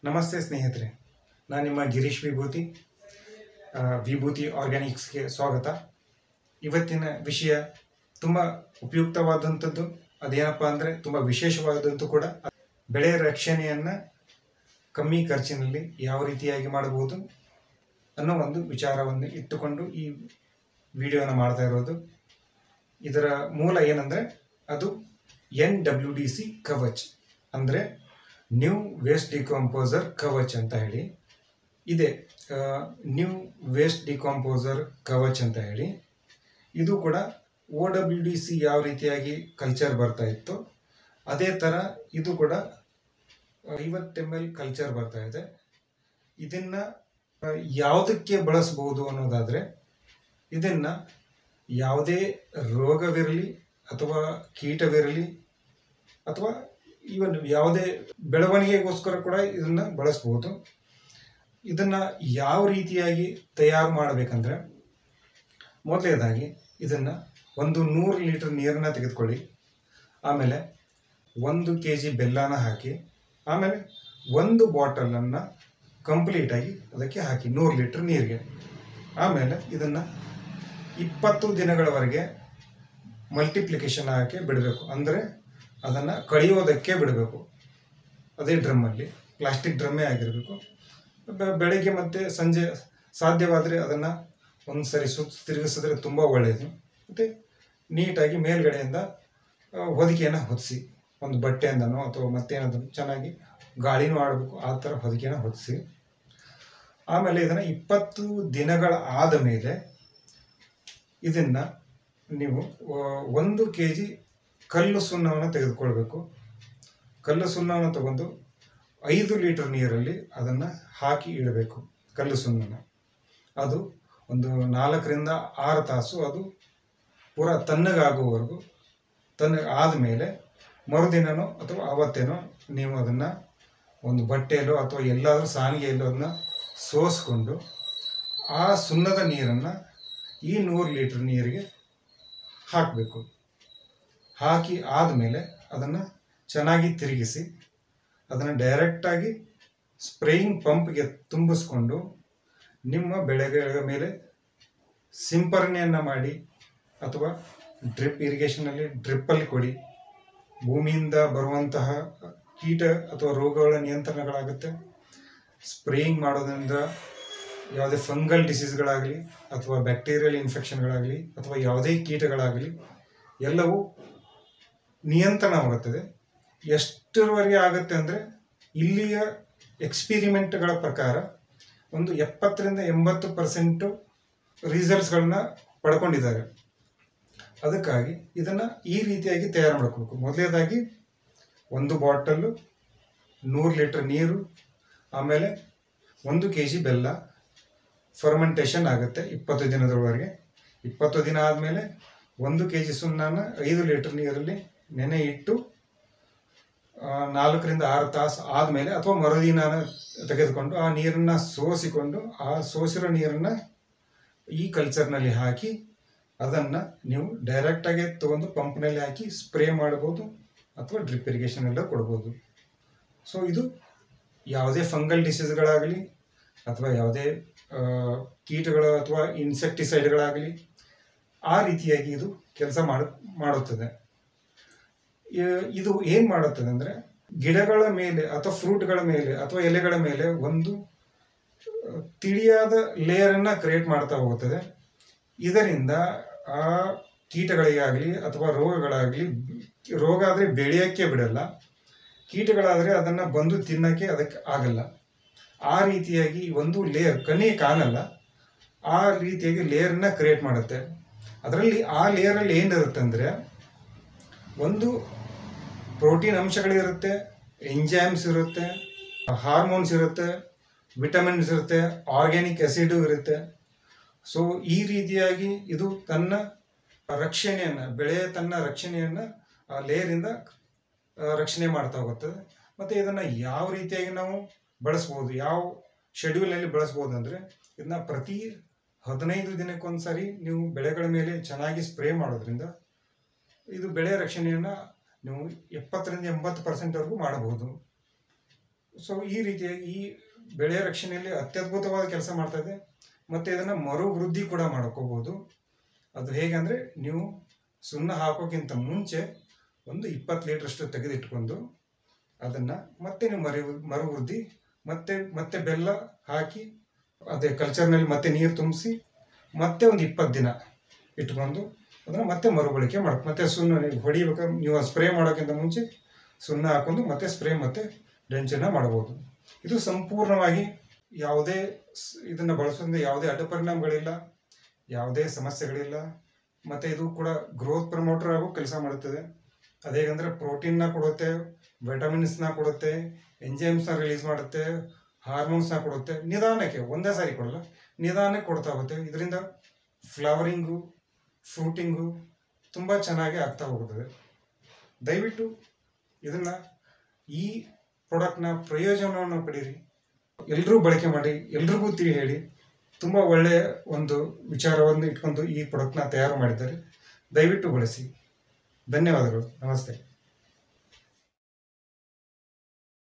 ನಮಸ್ತೆ ಸ್ನೇಹಿತರೆ ನಾನು ನಿಮ್ಮ ಗಿರೀಶ್ ವಿಭೂತಿ ಆ, ವಿಭೂತಿ ಆರ್ಗ್ಯಾನಿಕ್ಸ್ಗೆ ಸ್ವಾಗತ ಇವತ್ತಿನ ವಿಷಯ ತುಂಬ ಉಪಯುಕ್ತವಾದಂಥದ್ದು ಅದೇನಪ್ಪ ಅಂದರೆ ತುಂಬ ವಿಶೇಷವಾದಂಥದ್ದು ಕೂಡ ಬೆಳೆ ರಕ್ಷಣೆಯನ್ನು ಕಮ್ಮಿ ಖರ್ಚಿನಲ್ಲಿ ಯಾವ ರೀತಿಯಾಗಿ ಮಾಡಬಹುದು ಅನ್ನೋ ಒಂದು ವಿಚಾರವನ್ನು ಇಟ್ಟುಕೊಂಡು ಈ ವಿಡಿಯೋನ ಮಾಡ್ತಾ ಇರೋದು ಇದರ ಮೂಲ ಏನಂದರೆ ಅದು N W D C Kavach ಅಂದರೆ ನ್ಯೂ ವೇಸ್ಟ್ ಡಿಕಾಂಪೋಸರ್ ಕವಚ್ ಅಂತ ಹೇಳಿ ಇದೆ ನ್ಯೂ ವೇಸ್ಟ್ ಡಿಕಾಂಪೋಸರ್ ಕವಚ್ ಅಂತ ಹೇಳಿ ಇದು ಕೂಡ ಒ ಡಬ್ಲ್ಯೂ ಡಿ ಸಿ ಯಾವ ರೀತಿಯಾಗಿ ಕಲ್ಚರ್ ಬರ್ತಾ ಇತ್ತು ಅದೇ ಥರ ಇದು ಕೂಡ ಐವತ್ತು ಎಮ್ ಎಲ್ ಕಲ್ಚರ್ ಬರ್ತಾ ಇದೆ ಇದನ್ನು ಯಾವುದಕ್ಕೆ ಬಳಸ್ಬೋದು ಅನ್ನೋದಾದರೆ ಇದನ್ನು ಯಾವುದೇ ರೋಗವಿರಲಿ ಅಥವಾ ಕೀಟವಿರಲಿ ಅಥವಾ ಇವನ್ ಯಾವುದೇ ಬೆಳವಣಿಗೆಗೋಸ್ಕರ ಕೂಡ ಇದನ್ನು ಬಳಸ್ಬೋದು ಇದನ್ನು ಯಾವ ರೀತಿಯಾಗಿ ತಯಾರು ಮಾಡಬೇಕಂದ್ರೆ ಮೊದಲನೇದಾಗಿ ಇದನ್ನು ಒಂದು ನೂರು ಲೀಟರ್ ನೀರನ್ನು ತೆಗೆದುಕೊಳ್ಳಿ ಆಮೇಲೆ ಒಂದು ಕೆ ಜಿ ಬೆಲ್ಲನ ಹಾಕಿ ಆಮೇಲೆ ಒಂದು ಬಾಟಲನ್ನು ಕಂಪ್ಲೀಟಾಗಿ ಅದಕ್ಕೆ ಹಾಕಿ ನೂರು ಲೀಟರ್ ನೀರಿಗೆ ಆಮೇಲೆ ಇದನ್ನು ಇಪ್ಪತ್ತು ದಿನಗಳವರೆಗೆ ಮಲ್ಟಿಪ್ಲಿಕೇಶನ್ ಹಾಕಿ ಬಿಡಬೇಕು ಅಂದರೆ ಅದನ್ನು ಕಳಿಯೋದಕ್ಕೆ ಬಿಡಬೇಕು ಅದೇ ಡ್ರಮ್ಮಲ್ಲಿ ಪ್ಲಾಸ್ಟಿಕ್ ಡ್ರಮ್ಮೇ ಆಗಿರಬೇಕು ಬೆ- ಬೆಳಗ್ಗೆ ಮತ್ತು ಸಂಜೆ ಸಾಧ್ಯವಾದರೆ ಅದನ್ನು ಒಂದು ಸರಿ ಸುತ್ತ ತಿರುಗಿಸಿದ್ರೆ ತುಂಬ ಒಳ್ಳೆಯದು ಮತ್ತು ನೀಟಾಗಿ ಮೇಲ್ಗಡೆಯಿಂದ ಆ, ಹೊದಿಕೆಯನ್ನು ಹೊದಿಸಿ ಒಂದು ಬಟ್ಟೆಯಿಂದನೋ ಅಥವಾ ಮತ್ತೇನಾದರೂ ಚೆನ್ನಾಗಿ ಗಾಳಿನೂ ಆಡಬೇಕು ಆ ಥರ ಹೊದಿಕೆಯನ್ನು ಹೊದಿಸಿ ಆಮೇಲೆ ಇದನ್ನು ಇಪ್ಪತ್ತು ದಿನಗಳ ಆದ ಮೇಲೆ ಇದನ್ನು ನೀವು ಆ, ಒಂದು ಕೆ ಜಿ ಕಲ್ಲು ಸುಣ್ಣವನ್ನು ತೆಗೆದುಕೊಳ್ಬೇಕು ಕಲ್ಲು ಸುಣ್ಣವನ್ನು ತಗೊಂಡು ಐದು ಲೀಟರ್ ನೀರಲ್ಲಿ ಅದನ್ನು ಹಾಕಿ ಇಡಬೇಕು ಕಲ್ಲು ಸುಣ್ಣನ ಅದು ಒಂದು ನಾಲ್ಕರಿಂದ ಆರು ತಾಸು ಅದು ಪೂರ ತಣ್ಣಗಾಗುವವರೆಗೂ ತಣ್ಣಗೆ ಆದಮೇಲೆ ಮರುದಿನನೋ ಅಥವಾ ಆವತ್ತೇನೋ ನೀವು ಅದನ್ನು ಒಂದು ಬಟ್ಟೆಯಲ್ಲೋ ಅಥವಾ ಎಲ್ಲಾದರೂ ಸಾನಿಗೆಯಲ್ಲೋ ಅದನ್ನ ಸೋಸ್ಕೊಂಡು ಆ ಸುಣ್ಣದ ನೀರನ್ನು ಈ ನೂರು ಲೀಟ್ರ್ ನೀರಿಗೆ ಹಾಕಬೇಕು ಹಾಕಿ ಆದಮೇಲೆ ಅದನ್ನು ಚೆನ್ನಾಗಿ ತಿರುಗಿಸಿ ಅದನ್ನು ಡೈರೆಕ್ಟಾಗಿ ಸ್ಪ್ರೇಯಿಂಗ್ ಪಂಪ್ಗೆ ತುಂಬಿಸ್ಕೊಂಡು ನಿಮ್ಮ ಬೆಳೆಗಳ ಮೇಲೆ ಸಿಂಪರಣೆಯನ್ನು ಮಾಡಿ ಅಥವಾ ಡ್ರಿಪ್ ಇರಿಗೇಷನಲ್ಲಿ ಡ್ರಿಪ್ಪಲ್ಲಿ ಕೊಡಿ ಭೂಮಿಯಿಂದ ಬರುವಂತಹ ಕೀಟ ಅಥವಾ ರೋಗಗಳ ನಿಯಂತ್ರಣಗಳಾಗುತ್ತೆ ಸ್ಪ್ರೇಯಿಂಗ್ ಮಾಡೋದ್ರಿಂದ ಯಾವುದೇ ಫಂಗಲ್ ಡಿಸೀಸ್ಗಳಾಗಲಿ ಅಥವಾ ಬ್ಯಾಕ್ಟೀರಿಯಲ್ ಇನ್ಫೆಕ್ಷನ್ಗಳಾಗಲಿ ಅಥವಾ ಯಾವುದೇ ಕೀಟಗಳಾಗಲಿ ಎಲ್ಲವೂ ನಿಯಂತ್ರಣವಾಗುತ್ತದೆ ಎಷ್ಟರವರೆಗೆ ಆಗುತ್ತೆ ಅಂದರೆ ಇಲ್ಲಿಯ ಎಕ್ಸ್ಪಿರಿಮೆಂಟ್ಗಳ ಪ್ರಕಾರ ಒಂದು ಎಪ್ಪತ್ತರಿಂದ ಎಂಬತ್ತು ಪರ್ಸೆಂಟು ರಿಸಲ್ಟ್ಸ್ಗಳನ್ನ ಪಡ್ಕೊಂಡಿದ್ದಾರೆ ಅದಕ್ಕಾಗಿ ಇದನ್ನು ಈ ರೀತಿಯಾಗಿ ತಯಾರು ಮಾಡ್ಕೋಬೇಕು ಮೊದಲನೇದಾಗಿ ಒಂದು ಬಾಟಲ್ಲು ನೂರು ಲೀಟ್ರ್ ನೀರು ಆಮೇಲೆ ಒಂದು ಕೆ ಜಿ ಬೆಲ್ಲ ಫರ್ಮೆಂಟೇಷನ್ ಆಗುತ್ತೆ ಇಪ್ಪತ್ತು ದಿನದವರೆಗೆ ಇಪ್ಪತ್ತು ದಿನ ಆದಮೇಲೆ ಒಂದು ಕೆ ಜಿ ಸುಣ್ಣನ ಐದು ಲೀಟ್ರ್ ನೀರಲ್ಲಿ ನೆನೆ ಇಟ್ಟು ಆ, ನಾಲ್ಕರಿಂದ ಆರು ತಾಸು ಆದಮೇಲೆ ಅಥವಾ ಮರುದಿನ ತೆಗೆದುಕೊಂಡು ಆ ನೀರನ್ನು ಸೋಸಿಕೊಂಡು ಆ ಸೋಸಿರೋ ನೀರನ್ನು ಈ ಕಲ್ಚರ್ನಲ್ಲಿ ಹಾಕಿ ಅದನ್ನು ನೀವು ಡೈರೆಕ್ಟಾಗಿ ತೊಗೊಂಡು ಪಂಪ್ನಲ್ಲಿ ಹಾಕಿ ಸ್ಪ್ರೇ ಮಾಡ್ಬೋದು ಅಥವಾ ಡ್ರಿಪ್ ಇರಿಗೇಷನ್ ಎಲ್ಲ ಕೊಡ್ಬೋದು ಸೊ ಇದು ಯಾವುದೇ ಫಂಗಲ್ ಡಿಸೀಸ್ಗಳಾಗಲಿ ಅಥವಾ ಯಾವುದೇ ಆ, ಕೀಟಗಳು ಅಥವಾ ಇನ್ಸೆಕ್ಟಿಸೈಡ್ಗಳಾಗಲಿ ಆ ರೀತಿಯಾಗಿ ಇದು ಕೆಲಸ ಮಾಡು ಮಾಡುತ್ತದೆ ಇ- ಇದು ಏನು ಮಾಡುತ್ತದೆ ಅಂದರೆ ಗಿಡಗಳ ಮೇಲೆ ಅಥವಾ ಫ್ರೂಟ್ಗಳ ಮೇಲೆ ಅಥವಾ ಎಲೆಗಳ ಮೇಲೆ ಒಂದು ಆ, ತಿಳಿಯಾದ ಲೇಯರನ್ನು ಕ್ರಿಯೇಟ್ ಮಾಡ್ತಾ ಹೋಗುತ್ತದೆ ಇದರಿಂದ ಆ ಕೀಟಗಳಿಗಾಗಲಿ ಅಥವಾ ರೋಗಗಳಾಗಲಿ ರೋಗ ಆದರೆ ಬೆಳೆಯೋಕ್ಕೆ ಬಿಡಲ್ಲ ಕೀಟಗಳಾದರೆ ಅದನ್ನು ಬಂದು ತಿನ್ನೋಕ್ಕೆ ಅದಕ್ಕೆ ಆಗಲ್ಲ ಆ ರೀತಿಯಾಗಿ ಒಂದು ಲೇಯರ್ ಕಣ್ಣಿಗೆ ಕಾಣಲ್ಲ ಆ ರೀತಿಯಾಗಿ ಲೇಯರ್ನ ಕ್ರಿಯೇಟ್ ಮಾಡುತ್ತೆ ಅದರಲ್ಲಿ ಆ ಲೇಯರಲ್ಲಿ ಏನಿರುತ್ತೆ ಅಂದರೆ ಒಂದು ಪ್ರೋಟೀನ್ ಅಂಶಗಳಿರುತ್ತೆ ಎಂಜೈಮ್ಸ್ ಇರುತ್ತೆ ಹಾರ್ಮೋನ್ಸ್ ಇರುತ್ತೆ ವಿಟಮಿನ್ಸ್ ಇರುತ್ತೆ ಆರ್ಗ್ಯಾನಿಕ್ ಆ್ಯಸಿಡು ಇರುತ್ತೆ ಸೊ ಈ ರೀತಿಯಾಗಿ ಇದು ತನ್ನ ರಕ್ಷಣೆಯನ್ನು ಬೆಳೆಯ ತನ್ನ ರಕ್ಷಣೆಯನ್ನು ಆ ಲೇಯರಿಂದ ಆ, ರಕ್ಷಣೆ ಮಾಡ್ತಾ ಹೋಗುತ್ತದೆ ಮತ್ತು ಇದನ್ನು ಯಾವ ರೀತಿಯಾಗಿ ನಾವು ಬಳಸ್ಬೋದು ಯಾವ ಶೆಡ್ಯೂಲ್ನಲ್ಲಿ ಬಳಸ್ಬೋದು ಅಂದರೆ ಇದನ್ನ ಪ್ರತಿ ಹದಿನೈದು ದಿನಕ್ಕೊಂದು ಸಾರಿ ನೀವು ಬೆಳೆಗಳ ಮೇಲೆ ಚೆನ್ನಾಗಿ ಸ್ಪ್ರೇ ಮಾಡೋದ್ರಿಂದ ಇದು ಬೆಳೆ ರಕ್ಷಣೆಯನ್ನು ನೀವು ಎಪ್ಪತ್ತರಿಂದ ಎಂಬತ್ತು ಪರ್ಸೆಂಟ್ವರೆಗೂ ಮಾಡಬಹುದು ಸೊ ಈ ರೀತಿಯಾಗಿ ಈ ಬೆಳೆ ರಕ್ಷಣೆಯಲ್ಲಿ ಅತ್ಯದ್ಭುತವಾದ ಕೆಲಸ ಮಾಡ್ತಾ ಇದೆ ಮತ್ತು ಇದನ್ನು ಮರುವೃದ್ಧಿ ಕೂಡ ಮಾಡ್ಕೋಬೋದು ಅದು ಹೇಗೆ ಅಂದರೆ ನೀವು ಸುಣ್ಣ ಹಾಕೋಕ್ಕಿಂತ ಮುಂಚೆ ಒಂದು ಇಪ್ಪತ್ತು ಲೀಟ್ರಷ್ಟು ತೆಗೆದಿಟ್ಕೊಂಡು ಅದನ್ನು ಮತ್ತೆ ನೀವು ಮರು ಮರುವೃದ್ಧಿ ಮತ್ತೆ ಮತ್ತೆ ಬೆಲ್ಲ ಹಾಕಿ ಅದೇ ಕಲ್ಚರ್ನಲ್ಲಿ ಮತ್ತೆ ನೀರು ತುಂಬಿಸಿ ಮತ್ತೆ ಒಂದು ಇಪ್ಪತ್ತು ದಿನ ಇಟ್ಕೊಂಡು ಅದನ್ನು ಮತ್ತೆ ಮರುಬಳಕೆ ಮಾಡಬೇಕು ಮತ್ತೆ ಸುಣ್ಣ ನೀವು ಹೊಡಿಬೇಕು ನೀವು ಸ್ಪ್ರೇ ಮಾಡೋಕ್ಕಿಂತ ಮುಂಚೆ ಸುಣ್ಣ ಹಾಕೊಂಡು ಮತ್ತೆ ಸ್ಪ್ರೇ ಮತ್ತೆ ಡೆಂಚನ್ನ ಮಾಡ್ಬೋದು ಇದು ಸಂಪೂರ್ಣವಾಗಿ ಯಾವುದೇ ಸ್- ಇದನ್ನು ಬಳಸೋದ್ರಿಂದ ಯಾವುದೇ ಅಡ್ಡ ಪರಿಣಾಮಗಳಿಲ್ಲ ಯಾವುದೇ ಸಮಸ್ಯೆಗಳಿಲ್ಲ ಮತ್ತು ಇದು ಕೂಡ ಗ್ರೋತ್ ಪ್ರಮೋಟರ್ ಆಗೋ ಕೆಲಸ ಮಾಡುತ್ತದೆ ಅದೇಗಂದರೆ ಪ್ರೋಟೀನ್ನ ಕೊಡುತ್ತೆ ವಿಟಮಿನ್ಸ್ನ ಕೊಡುತ್ತೆ ಎಂಜೈಮ್ಸ್ನ ರಿಲೀಸ್ ಮಾಡುತ್ತೆ ಹಾರ್ಮೋನ್ಸ್ನ ಕೊಡುತ್ತೆ ನಿಧಾನಕ್ಕೆ ಒಂದೇ ಸಾರಿ ಕೊಡಲ್ಲ ನಿಧಾನಕ್ಕೆ ಕೊಡ್ತಾ ಹೋಗುತ್ತೆ ಇದರಿಂದ ಫ್ಲವರಿಂಗು ಫ್ರೂಟಿಂಗು ತುಂಬ ಚೆನ್ನಾಗಿ ಆಗ್ತಾ ಹೋಗುತ್ತದೆ ದಯವಿಟ್ಟು ಇದನ್ನು ಈ ಪ್ರಾಡಕ್ಟ್ನ ಪ್ರಯೋಜನವನ್ನು ಪಡೀರಿ ಎಲ್ಲರೂ ಬಳಕೆ ಮಾಡಿ ಎಲ್ರಿಗೂ ತಿಳಿ ಹೇಳಿ ತುಂಬ ಒಳ್ಳೆಯ ಒಂದು ವಿಚಾರವನ್ನು ಇಟ್ಕೊಂಡು ಈ ಪ್ರಾಡಕ್ಟ್ನ ತಯಾರು ಮಾಡಿದ್ದಾರೆ ದಯವಿಟ್ಟು ಬಳಸಿ ಧನ್ಯವಾದಗಳು ನಮಸ್ತೆ